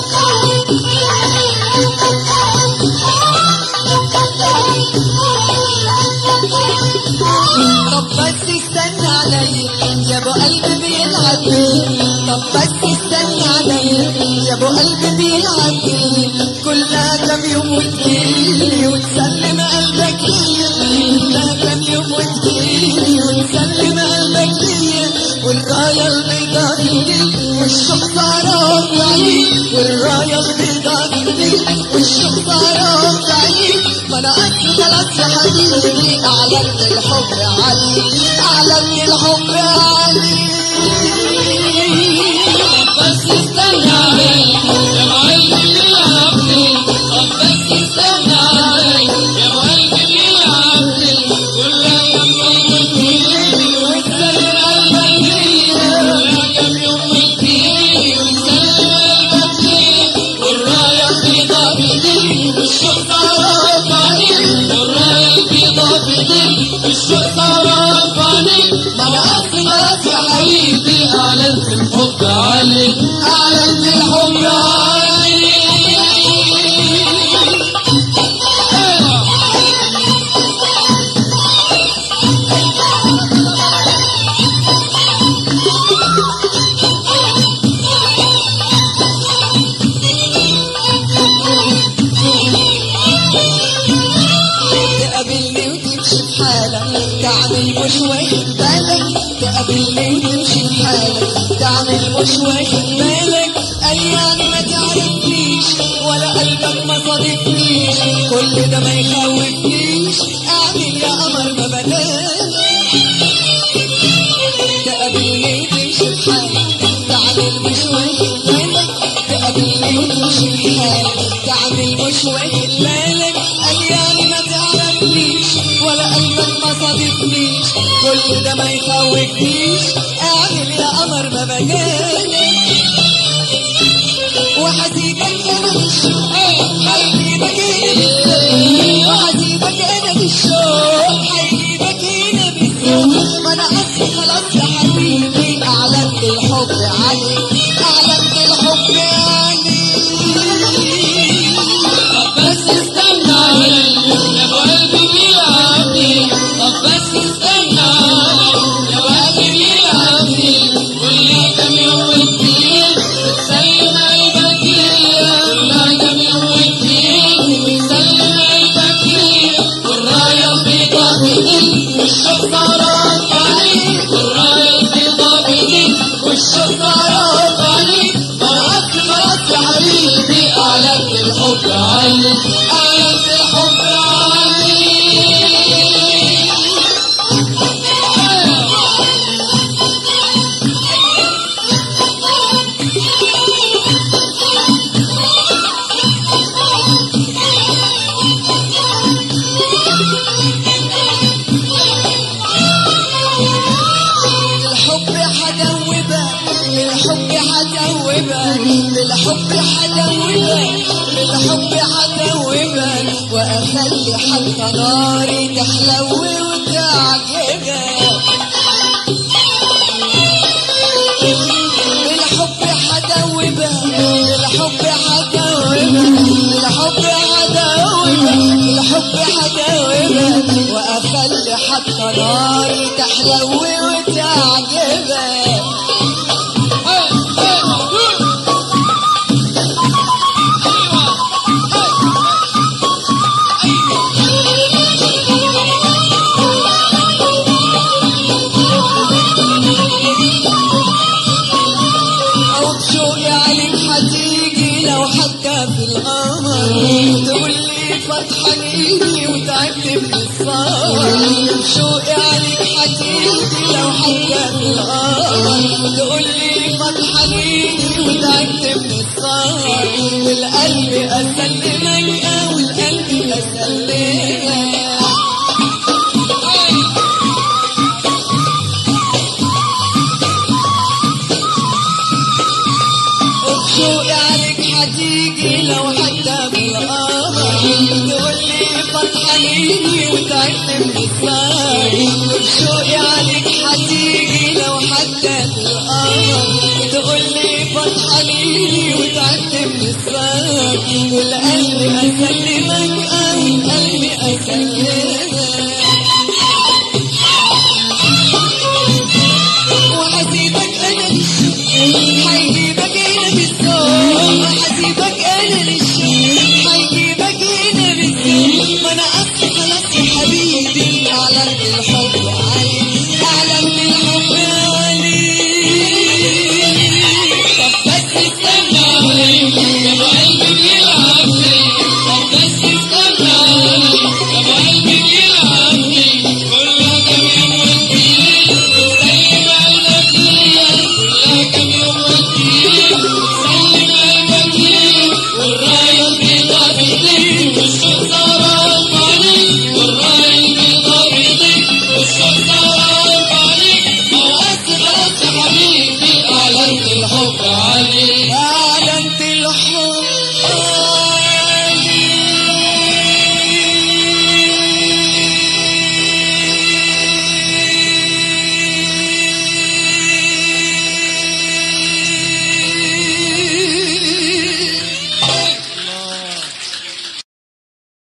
طب بس استنى عليا يا ابو قلبي بيلعب طب بس استنى عليا يا ابو قلبي بيلعب كلها كام يوم وتجيلي وتسلم قلبك ليا كلها كام يوم وتجيلي وتسلم قلبك ليا والرايه البيضاء تجيلي والشوق سهران عليك والرايه البيضاء تجيلي والشوق سهران عليك ما انا اصل خلاص يا حبيبي اعلنت الحب عليك اعلنت الحب عليك بس استنى علي يا معلم بيلعبني طب بس استنى علي يا معلم بيلعبني كل يوم وتجيلي وتسلم قلبك ليا كل يوم وتجيلي وتسلم قلبك ليا والراية البيضاء بيديك والشوق طرف عليك والراية البيضاء بيديك والشوق طرف عليك ما انا اصل خلاص يا حبيبي اعلنت الحب عليك اعلنت الحب عليك تقابلني وتمشي في حالك تعمل مش واخد بالك تقابلني وتمشي في حالك تعمل مش واخد بالك قال يعني ما تعرفنيش ولا قلبك ما صادفنيش كل ده ما يخوفنيش اعمل يا قمر ما بدالك تقابلني وتمشي في حالك تعمل مش واخد بالك تقابلني وتمشي في حالك تعمل مش واخد بالك قال يعني ما تعرفنيش ولا قلبك ما صادفنيش كل ده ما يخوفنيش اعمل يا قمر ما بجالك وحسيبك انا بالشوق حيجيبك هنا بالسوق وحسيبك انا بالشوق حيجيبك هنا بالسوق ما انا اصل خلاص يا حبيبي اعلنت الحب عليك اعلنت الحب عليك بس استنى علي يا ابو قلبي بيلعبني طب بس استنى علي يا ابو قلبي بيلعبني كل كام يوم وتجيلي وتسلم قلبك ليا كل كام يوم وتجيلي وتسلم قلبك ليا والرايه البيضاء بيديك والشوق سهران عليك والرايه البيضاء بيديك والشوق سهران عليك ما انا اصل خلاص يا حبيبي اعلنت الحب عليك اعلنت الحب عليك الحب حدوبة الحب حدوبة الحب حدوبة الحب حدوبة وأخلي حتى ناري تحلو وتعجبك الحب حدوبة الحب حدوبة الحب حدوبة الحب حدوبة وأخلي حتى ناري تحلو وتعجبك أو بشوقي عليك هتيجي لو حتى في القمر تقول لي فرحانيني وتعبت من السهر بشوقي عليك هتيجي لو حتى في القمر تقول لي فرحانيني وتعبت من السهر والقلب أسلمك أو القلب أسلمك وبشوقي عليك هتيجي لو حتى بالقمر تقولي فرحانيني وتعبت من السهر وبشوقي عليك هتيجي لو حتى بالقمر تقولي فرحانين وتعبت من السفر والقلب اسلمك قلب قلبي اسلمك وحسيبك انا حيجيبك هنا بالذوق وحسيبك انا للشوق حيجيبك هنا بالذوق ما انا اصلي خلاص يا حبيبي اعلنت الحب عليك اعلنت الحب عليك طب بس استنى عليك يا ابو قلبي بيلعب ليه طب بس استنى عليك يا ابو قلبي بيلعب ليه كلها كام يوم وتجيلي سلم قلبك ليا كلها كام يوم وتجيلي سلم قلبك ليا والراية البيضا بيضيق والشوق سهران عليك والراية البيضا بيضيق والشوق سهران عليك ما هو أصل خلاص يا حبيبي أعلنت الحب عليك